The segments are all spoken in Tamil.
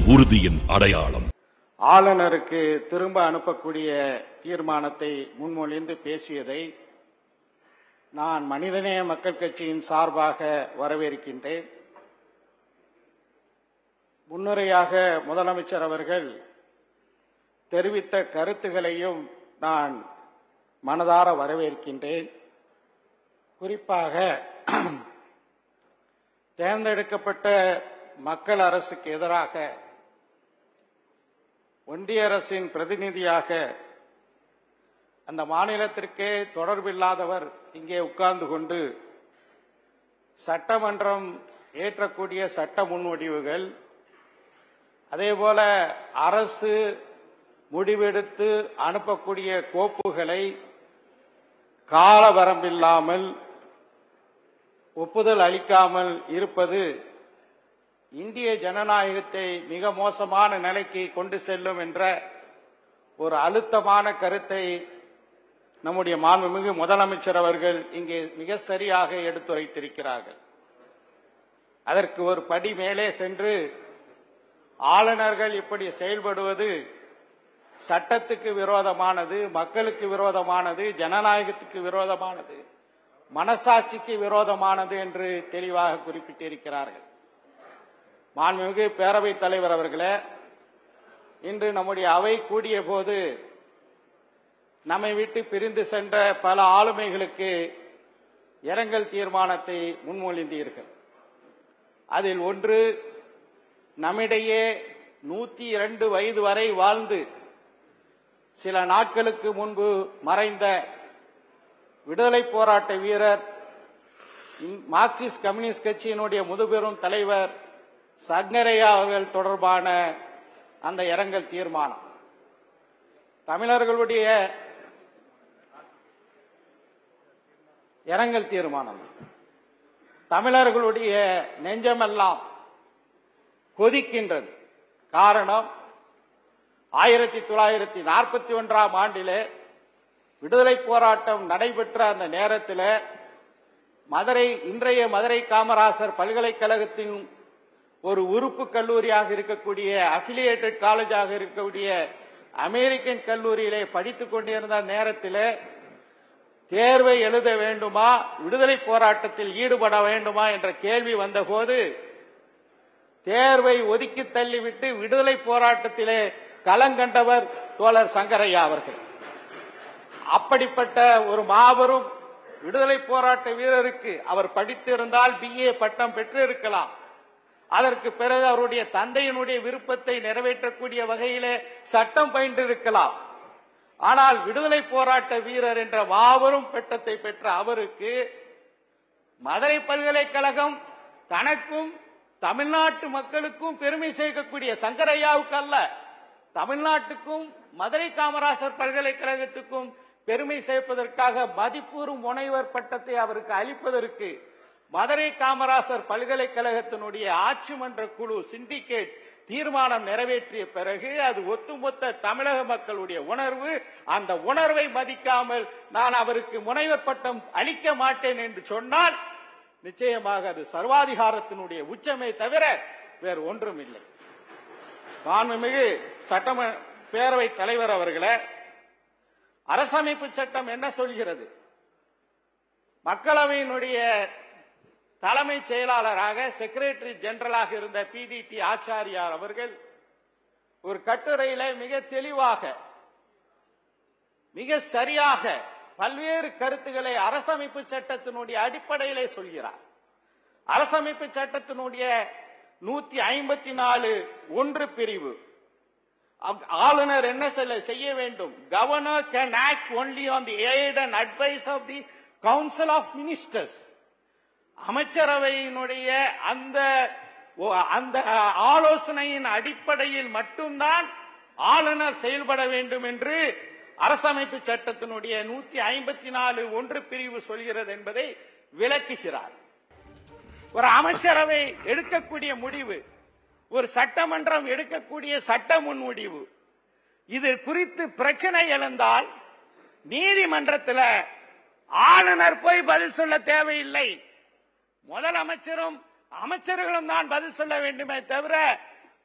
உறுதியின் அடையாளம் ஆளுநருக்கு திரும்ப அனுப்பக்கூடிய தீர்மானத்தை முன்மொழிந்து பேசியதை நான் மனிதநேய மக்கள் கட்சியின் சார்பாக வரவேற்கின்றேன் முன்னுரையாக முதலமைச்சர் அவர்கள் தெரிவித்த கருத்துகளையும் நான் மனதார வரவேற்கின்றேன் குறிப்பாக தேர்ந்தெடுக்கப்பட்ட மக்கள் அரசுக்கு எதிராக ஒன்றிய அரசின் பிரதிநிதியாக அந்த மாநிலத்திற்கே தொடர்பில்லாதவர் இங்கே உட்கார்ந்து கொண்டு சட்டமன்றம் ஏற்றக்கூடிய சட்ட முன்வடிவுகள் அதேபோல அரசு முடிவெடுத்து அனுப்பக்கூடிய கோப்புகளை கால வரம்பில்லாமல் ஒப்புதல் அளிக்காமல் இருப்பது இந்திய ஜனநாயகத்தை மிக மோசமான நிலைக்கு கொண்டு செல்லும் என்ற ஒரு அழுத்தமான கருத்தை நம்முடைய மாண்புமிகு முதலமைச்சர் அவர்கள் இங்கே மிக சரியாக எடுத்துரைத்திருக்கிறார்கள் அதற்கு ஒரு படி மேலே சென்று ஆளுநர்கள் இப்படி செயல்படுவது சட்டத்துக்கு விரோதமானது மக்களுக்கு விரோதமானது ஜனநாயகத்துக்கு விரோதமானது மனசாட்சிக்கு விரோதமானது என்று தெளிவாக குறிப்பிட்டிருக்கிறார்கள் மாண்புமிகு பேரவைத் தலைவர் அவர்களே இன்று நம்முடைய அவை கூடிய போது நம்மை விட்டு பிரிந்து சென்ற பல ஆளுமைகளுக்கு இரங்கல் தீர்மானத்தை முன்மொழிந்தீர்கள் அதில் ஒன்று நம்மிடையே நூத்தி இரண்டு வயது வரை வாழ்ந்து சில நாட்களுக்கு முன்பு மறைந்த விடுதலை போராட்ட வீரர் இந்- மார்க்சிஸ்ட் கம்யூனிஸ்ட் கட்சியினுடைய முதுபெரும் தலைவர் சங்கரையா அவர்கள் தொடர்பான அந்த இரங்கல் தீர்மானம் தமிழர்களுடைய இரங்கல் தீர்மானம் தமிழர்களுடைய நெஞ்சமெல்லாம் கொதிக்கின்றது காரணம் ஆயிரத்தி தொள்ளாயிரத்தி நாற்பத்தி ஒன்றாம் ஆண்டிலே விடுதலை போராட்டம் நடைபெற்ற அந்த நேரத்தில் மதுரை இன்றைய மதுரை காமராசர் பல்கலைக்கழகத்தின் ஒரு உறுப்பு கல்லூரியாக இருக்கக்கூடிய அபிலியேட்டட் காலேஜாக இருக்கக்கூடிய அமெரிக்கன் கல்லூரியிலே படித்துக் கொண்டிருந்த நேரத்தில் தேர்வை எழுத வேண்டுமா விடுதலை போராட்டத்தில் ஈடுபட வேண்டுமா என்ற கேள்வி வந்தபோது தேர்வை ஒதுக்கி தள்ளிவிட்டு விடுதலை போராட்டத்திலே களங்கண்டவர் தோழர் சங்கரையா அவர்கள் அப்படிப்பட்ட ஒரு மாபெரும் விடுதலை போராட்ட வீரருக்கு அவர் படித்திருந்தால் பிஏ பட்டம் பெற்றிருக்கலாம் அதற்கு பிறகு அவருடைய தந்தையினுடைய விருப்பத்தை நிறைவேற்றக்கூடிய வகையிலே சட்டம் பயின்றிருக்கலாம் ஆனால் விடுதலை போராட்ட வீரர் என்ற மாபெரும் பட்டத்தை பெற்ற அவருக்கு மதுரை பல்கலைக்கழகம் தனக்கும் தமிழ்நாட்டு மக்களுக்கும் பெருமை சேர்க்கக்கூடிய சங்கரையாவுக்கு அல்ல தமிழ்நாட்டுக்கும் மதுரை காமராசர் பல்கலைக்கழகத்துக்கும் பெருமை சேர்ப்பதற்காக மதிப்பூறும் முனைவர் பட்டத்தை அவருக்கு அளிப்பதற்கு மதுரை காமராசர் பல்கலைக்கழகத்தினுடைய ஆட்சி மன்ற குழு சிண்டிகேட் தீர்மானம் நிறைவேற்றிய பிறகு அது ஒட்டுமொத்த தமிழக மக்களுடைய உணர்வு அந்த உணர்வை மதிக்காமல் நான் அவருக்கு முனைவர் பட்டம் அளிக்க மாட்டேன் என்று சொன்னால் நிச்சயமாக அது சர்வாதிகாரத்தினுடைய உச்சமே தவிர வேறு ஒன்றும் இல்லை மாண்புமிகு சட்டம பேரவை தலைவர் அவர்களே அரசமைப்பு சட்டம் என்ன சொல்கிறது மக்களவையினுடைய தலைமைச் செயலாளராக செக்ரட்டரி ஜெனரலாக இருந்த பிடிடி ஆச்சாரியார் அவர்கள் ஒரு கட்டுரையில மிக தெளிவாக மிக சரியாக பல்வேறு கருத்துக்களை அரசமைப்பு சட்டத்தினுடைய அடிப்படையிலே சொல்கிறார் அரசமைப்பு சட்டத்தினுடைய நூத்தி ஐம்பத்தி நாலு ஒன்று பிரிவு அவ்- ஆளுநர் என்ன செல்ல- செய்ய வேண்டும் governor can act only on the aid and advice of the council of ministers அமைச்சரவையினுடைய அந்த ஓ- அந்த ஆலோசனையின் அடிப்படையில் மட்டும்தான் ஆளுநர் செயல்பட வேண்டும் என்று அரசமைப்பு சட்டத்தினுடைய நூத்தி ஐம்பத்தி நாலு ஒன்று பிரிவு சொல்கிறது என்பதை விளக்குகிறார் ஒரு அமைச்சரவை எடுக்கக்கூடிய முடிவு ஒரு சட்டமன்றம் எடுக்கக்கூடிய சட்ட முன்முடிவு இது குறித்து பிரச்சனை எழுந்தால் நீதிமன்றத்தில் ஆளுநர் போய் பதில் சொல்ல தேவையில்லை முதலமைச்சரும் அமைச்சர்களும் தான் பதில் சொல்ல வேண்டுமே தவிர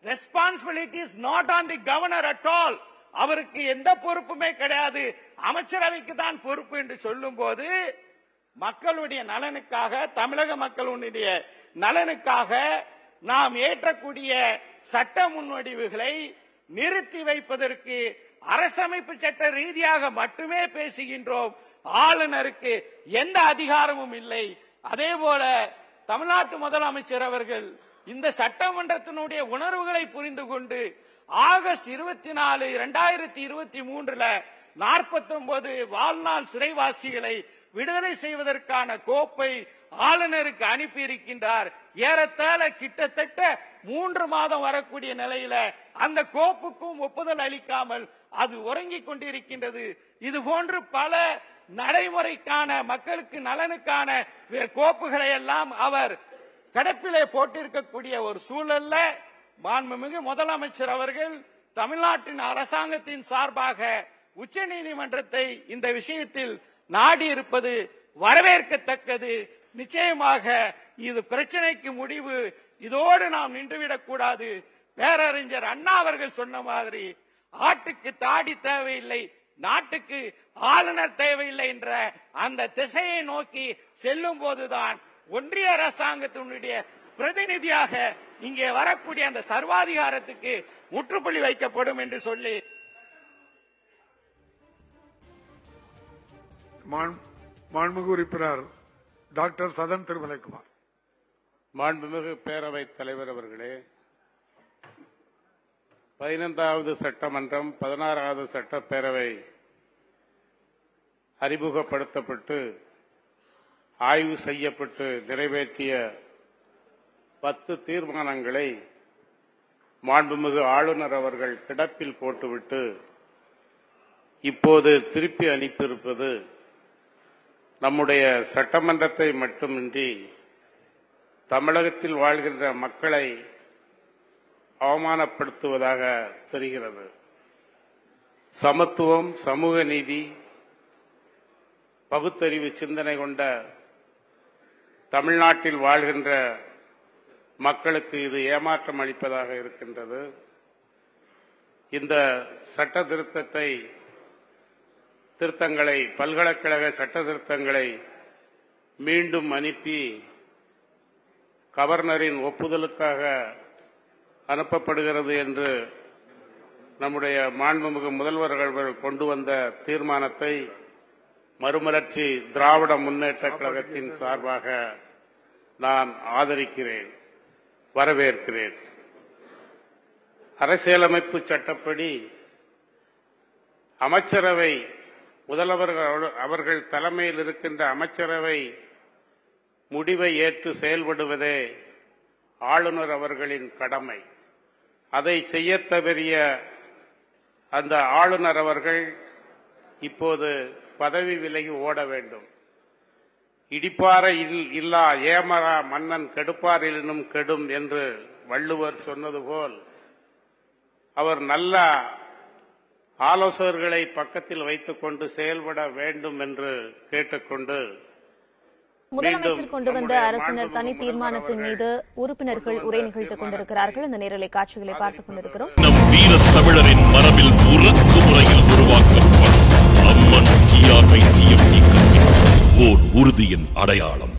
responsibility is not on the governor at all அவருக்கு எந்த பொறுப்புமே கிடையாது அமைச்சரவைக்கு தான் பொறுப்பு என்று சொல்லும் போது மக்களுடைய நலனுக்காக தமிழக மக்களுடைய நலனுக்காக நாம் ஏற்றக்கூடிய சட்ட முன்வடிவுகளை நிறுத்தி வைப்பதற்கு அரசமைப்பு சட்ட ரீதியாக மட்டுமே பேசுகின்றோம் ஆளுநருக்கு எந்த அதிகாரமும் இல்லை அதே போல தமிழ்நாட்டு முதலமைச்சர் அவர்கள் இந்த சட்டமன்றத்தினுடைய உணர்வுகளை புரிந்து கொண்டு ஆகஸ்ட் இருபத்தி நாலு இரண்டாயிரத்தி இருபத்தி மூன்றுல நாற்பத்தி ஒன்பது வாழ்நாள் சிறைவாசிகளை விடுதலை செய்வதற்கான கோப்பை ஆளுநருக்கு அனுப்பி இருக்கின்றார் ஏறத்தாழ கிட்டத்தட்ட மூன்று மாதம் வரக்கூடிய நிலையில அந்த கோப்புக்கும் ஒப்புதல் அளிக்காமல் அது உறங்கிக் கொண்டிருக்கின்றது இது போன்று பல நடைமுறைக்கான மக்களுக்கு நலனுக்கான வே- கோப்புகளை எல்லாம் அவர் கடப்பிலே போட்டிருக்கக்கூடிய ஒரு சூழல்ல மாண்புமிகு முதலமைச்சர் அவர்கள் தமிழ்நாட்டின் அரசாங்கத்தின் சார்பாக உச்ச நீதிமன்றத்தை இந்த விஷயத்தில் நாடி இருப்பது வரவேற்கத்தக்கது நிச்சயமாக இது பிரச்சனைக்கு முடிவு இதோடு நாம் நின்றுவிடக் கூடாது பேரறிஞர் அண்ணா அவர்கள் சொன்ன மாதிரி ஆட்டுக்கு தாடி தேவையில்லை நாட்டுக்கு ஆளுநர் தேவையில்லை என்ற அந்த திசையை நோக்கி செல்லும் போதுதான் ஒன்றிய அரசாங்கத்தினுடைய பிரதிநிதியாக இங்கே வரக்கூடிய அந்த சர்வாதிகாரத்துக்கு முற்றுப்புள்ளி வைக்கப்படும் என்று சொல்லி மாண்- மாண்புமிகு உறுப்பினர் டாக்டர் சதன் திருமலைக்குமார் மாண்புமிகு பேரவைத் தலைவர் அவர்களே பதினைந்தாவது சட்டமன்றம் பதினாறாவது சட்டப்பேரவை அறிமுகப்படுத்தப்பட்டு ஆய்வு செய்யப்பட்டு நிறைவேற்றிய பத்து தீர்மானங்களை மாண்புமிகு ஆளுநர் அவர்கள் கிடப்பில் போட்டுவிட்டு இப்போது திருப்பி அனுப்பியிருப்பது நம்முடைய சட்டமன்றத்தை மட்டுமின்றி தமிழகத்தில் வாழ்கின்ற மக்களை அவமானப்படுத்துவதாக தெரிகிறது சமத்துவம் சமூக நீதி பகுத்தறிவு சிந்தனை கொண்ட தமிழ்நாட்டில் வாழ்கின்ற மக்களுக்கு இது ஏமாற்றம் அளிப்பதாக இருக்கின்றது இந்த சட்ட திருத்தத்தை திருத்தங்களை பல்கலைக்கழக சட்ட திருத்தங்களை மீண்டும் அனுப்பி கவர்னரின் ஒப்புதலுக்காக அனுப்பப்படுகிறது என்று நம்முடைய மாண்புமிகு முதல்வர்கள் அவர்கள் கொண்டு வந்த தீர்மானத்தை மறுமலர்ச்சி திராவிட முன்னேற்ற கழகத்தின் சார்பாக நான் ஆதரிக்கிறேன் வரவேற்கிறேன் அரசியலமைப்பு சட்டப்படி அமைச்சரவை முதல்வர்கள் அவர்கள் தலைமையில் இருக்கின்ற அமைச்சரவை முடிவை ஏற்று செயல்படுவதே ஆளுநர் அவர்களின் கடமை அதை செய்யத் தவறிய அந்த ஆளுநர் அவர்கள் இப்போது பதவி விலகி ஓட வேண்டும் இடிப்பார இல்- இல்லா ஏமரா மன்னன் கெடுப்பாரிலும் கெடும் என்று வள்ளுவர் சொன்னது போல் அவர் நல்ல ஆலோசகர்களை பக்கத்தில் வைத்துக் கொண்டு செயல்பட வேண்டும் என்று கேட்டுக்கொண்டு முதலமைச்சர் கொண்டு வந்த நம்முடைய அரசினர் மாண்புமிகு தனி தீர்மானத்தின் மீது உறுப்பினர்கள் உரை நிகழ்த்திக் கொண்டிருக்கிறார்கள் இந்த நேரலை காட்சிகளை பார்த்துக் கொண்டிருக்கிறோம் நம் வீரத் தமிழரின் மரபில் உறக்கு முறையில் உருவாக்கப்படும் அம்மன் டிஆர்ஐ டிஎம்டி கல்வி ஓர் உறுதியின் அடையாளம்